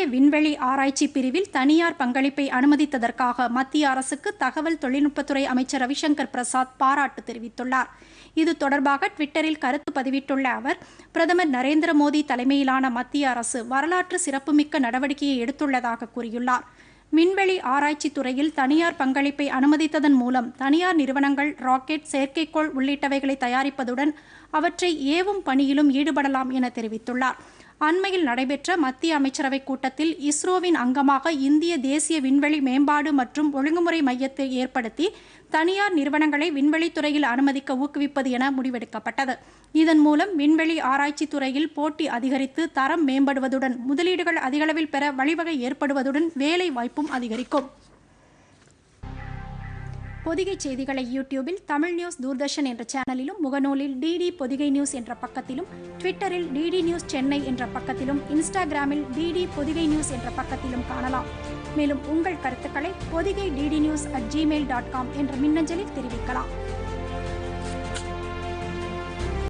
விண்வெளி ஆராய்ச்சி பிரிவில் தனியார் பங்களிப்பை அனுமதித்ததற்காக மத்திய அரசுக்கு தகவல் தொழில்நுட்பத்துறை அமைச்சர் ரவிசங்கர் பிரசாத் பாராட்டு தெரிவித்துள்ளார் இது தொடர்பாக ட்விட்டரில் கருத்து பதிவிட்டுள்ள அவர் பிரதமர் நரேந்திர மோடி தலைமையிலான மத்திய அரசு வரலாற்று சிறப்புமிக்க நடவடிக்கையை எடுத்துள்ளதாக கூறியுள்ளார் விண்வெளி ஆராய்ச்சி துறையில் தனியார் பங்களிப்பை அனுமதித்ததன் மூலம் தனியார் நிறுவனங்கள் ராக்கெட் செயற்கைக்கோள் உள்ளிட்டவைகளை தயாரிப்பதுடன் அவற்றை ஏவும் பணியிலும் ஈடுபடலாம் என தெரிவித்துள்ளார் அண்மையில் நடைபெற்ற மத்திய அமைச்சரவை கூட்டத்தில் இஸ்ரோவின் அங்கமாக இந்திய தேசிய விண்வெளி மேம்பாடு மற்றும் ஒழுங்குமுறை மையத்தை ஏற்படுத்தி தனியார் நிறுவனங்களை விண்வெளித்துறையில் அனுமதிக்க ஊக்குவிப்பது என முடிவெடுக்கப்பட்டது இதன் மூலம் விண்வெளி ஆராய்ச்சி துறையில் போட்டி அதிகரித்து தரம் மேம்படுவதுடன் முதலீடுகள் அதிகளவில் பெற வழிவகை ஏற்படுவதுடன் வேலை வாய்ப்பும் அதிகரிக்கும் பொதிகை செய்திகளை யூடியூபில் தமிழ் நியூஸ் தூர்தர்ஷன் என்ற சேனலிலும் முகநூலில் டிடி பொதிகை நியூஸ் என்ற பக்கத்திலும் ட்விட்டரில் டிடி நியூஸ் சென்னை என்ற பக்கத்திலும் இன்ஸ்டாகிராமில் டிடி பொதிகை நியூஸ் என்ற பக்கத்திலும் காணலாம் மேலும் உங்கள் கருத்துக்களை Podhigai DD news at Gmail dot com என்ற மின்னஞ்சலில் தெரிவிக்கலாம்